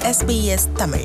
SBS Tamil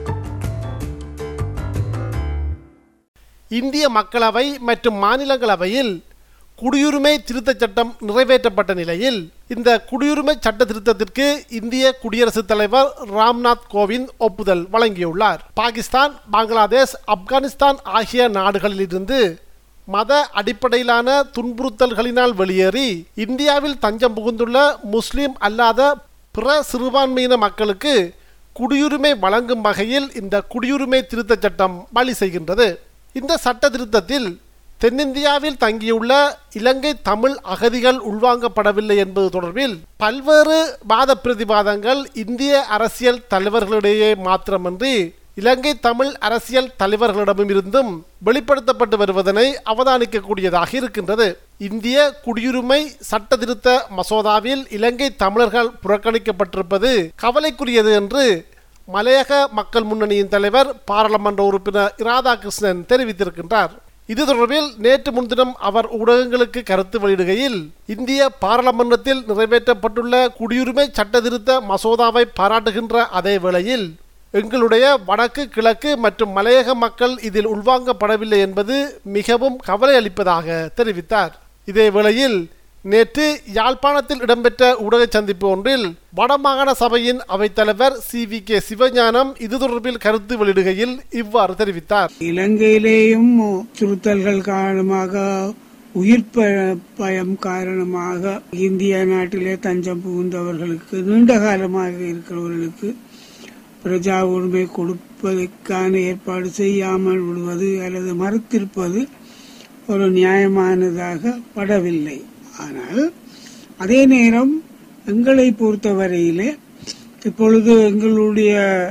இந்திய மக்களவை மற்றும் மாநிலங்களவையில் குடியுரிமை திருத்தச் சட்டம் நிறைவேற்றப்பட்ட நிலையில் இந்த குடியுரிமை சட்ட திருத்தத்திற்கு இந்திய குடியரசுத் தலைவர் ராம்நாத் கோவிந்த் ஒப்புதல் வழங்கியுள்ளார் பாகிஸ்தான் பங்களாதேஷ் ஆப்கானிஸ்தான் ஆகிய நாடுகளிலிருந்து மத அடிப்படையிலான துன்புறுத்தல்களினால் வெளியேறி இந்தியாவில் தஞ்சம் புகுந்துள்ள முஸ்லிம் அல்லாத பிற சிறுபான்மையின மக்களுக்கு குடியுரிமை வழங்கும் வகையில் இந்த குடியுரிமை திருத்தச் சட்டம் வழி செய்கின்றது இந்த சட்ட திருத்தத்தில் தென்னிந்தியாவில் தங்கியுள்ள இலங்கை தமிழ் அகதிகள் உள்வாங்கப்படவில்லை என்பது தொடர்பில் பல்வேறு வாத பிரதிவாதங்கள் இந்திய அரசியல் தலைவர்களிடையே மாத்திரமன்றி இலங்கை தமிழ் அரசியல் தலைவர்களிடமும் இருந்தும் வெளிப்படுத்தப்பட்டு வருவதனை அவதானிக்கக்கூடியதாக இருக்கின்றது இந்திய குடியுரிமை சட்ட திருத்த மசோதாவில் இலங்கை தமிழர்கள் புறக்கணிக்கப்பட்டிருப்பது கவலைக்குரியது என்று மலையக மக்கள் முன்னணியின் தலைவர் பாராளுமன்ற உறுப்பினர் ராதாகிருஷ்ணன் தெரிவித்திருக்கின்றார் இது தொடர்பில் நேற்று முன்தினம் அவர் ஊடகங்களுக்கு கருத்து வெளியிடுகையில் இந்திய பாராளுமன்றத்தில் நிறைவேற்றப்பட்டுள்ள குடியுரிமை சட்ட திருத்த மசோதாவை பாராட்டுகின்ற அதே வேளையில் எங்களுடைய வடக்கு கிழக்கு மற்றும் மலையக மக்கள் இதில் உள்வாங்கப்படவில்லை என்பது மிகவும் கவலை அளிப்பதாக தெரிவித்தார் இதே வேளையில் நேற்று யாழ்ப்பாணத்தில் இடம்பெற்ற ஊடக சந்திப்பு ஒன்றில் வடமாகாண சபையின் அவைத்தலைவர் சி வி கே சிவஞானம் இது தொடர்பில் கருத்து வெளியிடுகையில் இவ்வாறு தெரிவித்தார் இலங்கையிலேயும் சுறுத்தல்கள் காரணமாக உயிர் ப- பயம் காரணமாக இந்திய நாட்டிலே தஞ்சம் புகுந்தவர்களுக்கு நீண்ட காலமாக இருக்கிறவர்களுக்கு பிரஜா உரிமை கொடுப்பதற்கான ஏற்பாடு செய்யாமல் விடுவது அல்லது மறுத்திருப்பது ஒரு நியாயமானதாக படவில்லை ஆனால் அதே நேரம் எங்களை பொறுத்தவரையிலே இப்பொழுது எங்களுடைய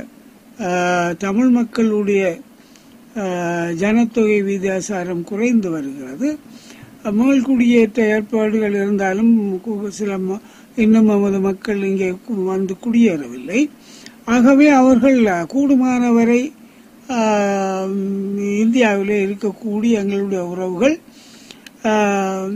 ஆஹ், தமிழ் மக்களுடைய ஆஹ், ஜனத்தொகை விகிதாசாரம் குறைந்து வருகிறது மேல் குடியேற்ற ஏற்பாடுகள் இருந்தாலும் கு- சில ம- இன்னும் நமது மக்கள் இங்கே கு- வந்து குடியேறவில்லை ஆகவே அவர்கள் கூடுமானவரை ஆஹ், இந்தியாவிலே இருக்கக்கூடிய எங்களுடைய உறவுகள் ஆஹ்,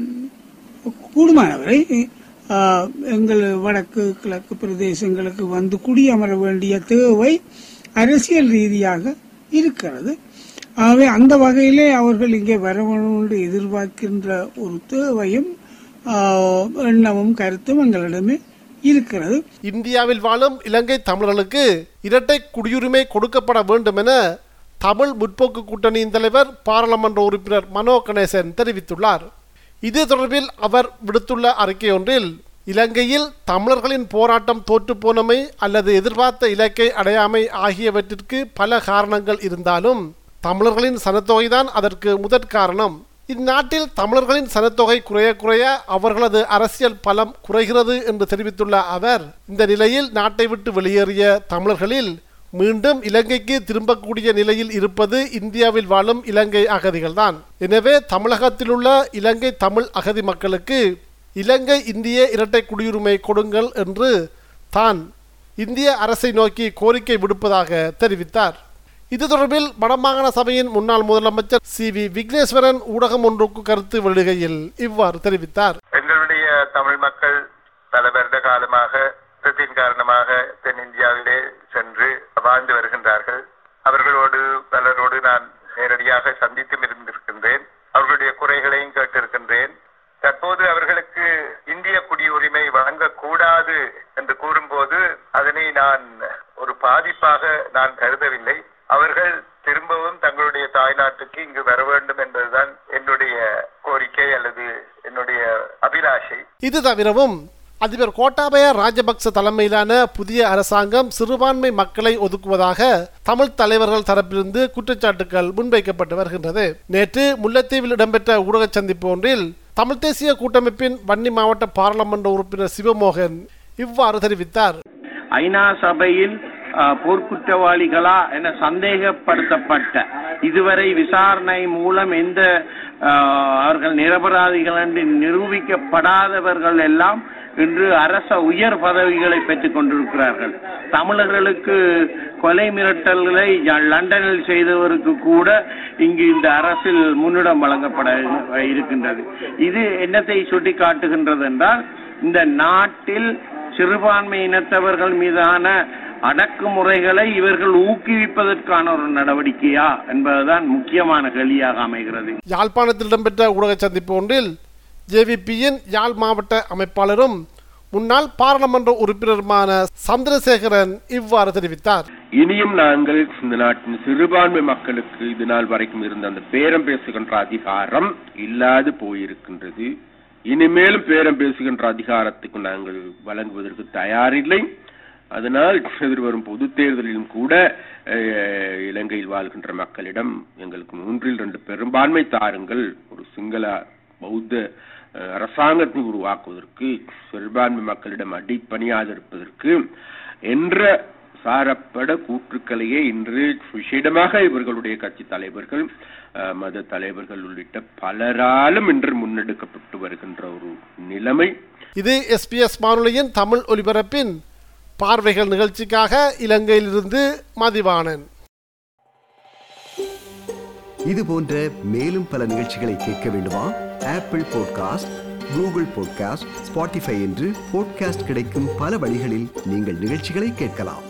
கூடுமானவரை ஆஹ், எங்கள் வடக்கு கிழக்கு பிரதேசங்களுக்கு வந்து குடியமர வேண்டிய தேவை அரசியல் ரீதியாக இருக்கிறது ஆகவே அந்த வகையிலே அவர்கள் இங்கே வர வேண்டும் என்று எதிர்பார்க்கின்ற ஒரு தேவையும் ஆஹ், எண்ணமும் கருத்தும் எங்களிடமே இருக்கிறது இந்தியாவில் வாழும் இலங்கை தமிழர்களுக்கு இரட்டை குடியுரிமை கொடுக்கப்பட வேண்டும் என தமிழ் முற்போக்கு கூட்டணியின் தலைவர் பாராளுமன்ற உறுப்பினர் மனோ கணேசன் தெரிவித்துள்ளார் இது தொடர்பில் அவர் விடுத்துள்ள அறிக்கை ஒன்றில் இலங்கையில் தமிழர்களின் போராட்டம் தோற்றுப்போனமை அல்லது எதிர்பார்த்த இலக்கை அடையாமை ஆகியவற்றிற்கு பல காரணங்கள் இருந்தாலும் தமிழர்களின் சனத்தொகைதான் அதற்கு முதற் காரணம் இந்நாட்டில் தமிழர்களின் சனத்தொகை குறைய குறைய அவர்களது அரசியல் பலம் குறைகிறது என்று தெரிவித்துள்ள அவர் இந்த நிலையில் நாட்டை விட்டு வெளியேறிய தமிழர்களில் மீண்டும் இலங்கைக்கு திரும்பக்கூடிய நிலையில் இருப்பது இந்தியாவில் வாழும் இலங்கை அகதிகள்தான் எனவே தமிழகத்தில் உள்ள இலங்கை தமிழ் அகதி மக்களுக்கு இலங்கை இந்திய இரட்டை குடியுரிமை கொடுங்கள் என்று தான் இந்திய அரசை நோக்கி கோரிக்கை விடுப்பதாக தெரிவித்தார் இது தொடர்பில் வடமாகாண சபையின் முன்னாள் முதலமைச்சர் சி வி விக்னேஸ்வரன் ஊடகம் ஒன்றுக்கு கருத்து வெளியிடுகையில் இவ்வாறு தெரிவித்தார் எங்களுடைய தமிழ் மக்கள் பல வருட காலமாக யுத்தத்தின் காரணமாக தென்னிந்தியாவிலே சென்று வாழ்ந்து வருகின்றார்கள் அவர்களோடு பலரோடு நான் நேரடியாக சந்தித்தும் இருந்திருக்கின்றேன் அவர்களுடைய குறைகளையும் கேட்டிருக்கின்றேன் தற்போது அவர்களுக்கு இந்திய குடியுரிமை வழங்கக்கூடாது என்று கூறும்போது அதனை நான் ஒரு பாதிப்பாக நான் கருதவில்லை அவர்கள் திரும்பவும் தங்களுடைய தாய்நாட்டுக்கு இங்கு வர வேண்டும் என்பதுதான் என்னுடைய கோரிக்கை அல்லது என்னுடைய அபிலாஷை இது தவிரவும் அதிபர் கோட்டாபய ராஜபக்ச தலைமையிலான புதிய அரசாங்கம் சிறுபான்மை மக்களை ஒதுக்குவதாக தமிழ் தலைவர்கள் தரப்பிலிருந்து குற்றச்சாட்டுகள் முன்வைக்கப்பட்டு வருகின்றது நேற்று முல்லைத்தீவில் இடம்பெற்ற ஊடக சந்திப்பு ஒன்றில் தமிழ் தேசிய கூட்டமைப்பின் வன்னி மாவட்ட பாராளுமன்ற உறுப்பினர் சிவமோகன் இவ்வாறு தெரிவித்தார் ஐநா சபையில் அஹ், போர்க்குற்றவாளிகளா என சந்தேகப்படுத்தப்பட்ட இதுவரை விசாரணை மூலம் எந்த அஹ், அவர்கள் நிரபராதிகள் என்று நிரூபிக்கப்படாதவர்கள் எல்லாம் இன்று அரச உயர் பதவிகளை பெற்றுக் கொண்டிருக்கிறார்கள் தமிழர்களுக்கு கொலை மிரட்டல்களை ய- லண்டனில் செய்தவருக்கு கூட இங்கு இந்த அரசில் முன்னிடம் வழங்கப்பட இருக்கின்றது இது என்னத்தை சுட்டி காட்டுகின்றது என்றால் இந்த நாட்டில் சிறுபான்மை இனத்தவர்கள் மீதான அடக்குமுறைகளை இவர்கள் ஊக்குவிப்பதற்கான ஒரு நடவடிக்கையா என்பதுதான் முக்கியமான கேள்வியாக அமைகிறது யாழ்ப்பாணத்தில் இடம்பெற்ற ஊடக சந்திப்பு ஒன்றில் ஜேவிபியின் யாழ் மாவட்ட அமைப்பாளரும் முன்னாள் பாராளுமன்ற உறுப்பினருமான சந்திரசேகரன் இவ்வாறு தெரிவித்தார் இனியும் நாங்கள் இந்த நாட்டின் சிறுபான்மை மக்களுக்கு இது நாள் வரைக்கும் இருந்த அந்த பேரம் பேசுகின்ற அதிகாரம் இல்லாது போயிருக்கின்றது இனிமேலும் பேரம் பேசுகின்ற அதிகாரத்துக்கு நாங்கள் வழங்குவதற்கு தயாரில்லை அதனால் எதிர்வரும் பொது தேர்தலிலும் கூட அஹ், இலங்கையில் வாழ்கின்ற மக்களிடம் எங்களுக்கு மூன்றில் ரெண்டு பெரும்பான்மை தாருங்கள் ஒரு சிங்கள பௌத்த அஹ், அரசாங்கத்தை உருவாக்குவதற்கு சிறுபான்மை மக்களிடம் அடிப்பணியாதிருப்பதற்கு என்ற சாரப்பட கூற்றுக்களையே இன்று விஷேடமாக இவர்களுடைய கட்சி தலைவர்கள் அஹ், மத தலைவர்கள் உள்ளிட்ட பலராலும் இன்று முன்னெடுக்கப்பட்டு வருகின்ற ஒரு நிலைமை இது எஸ்பிஎஸ் வானொலியின் தமிழ் ஒலிபரப்பின் பார்வைகள் நிகழ்ச்சிக்காக இலங்கையிலிருந்து மதிவாணன் இது போன்ற மேலும் பல நிகழ்ச்சிகளை கேட்க வேண்டுமா Apple podcast Google podcast Spotify என்று பாட்காஸ்ட் கிடைக்கும் பல வழிகளில் நீங்கள் நிகழ்ச்சிகளை கேட்கலாம்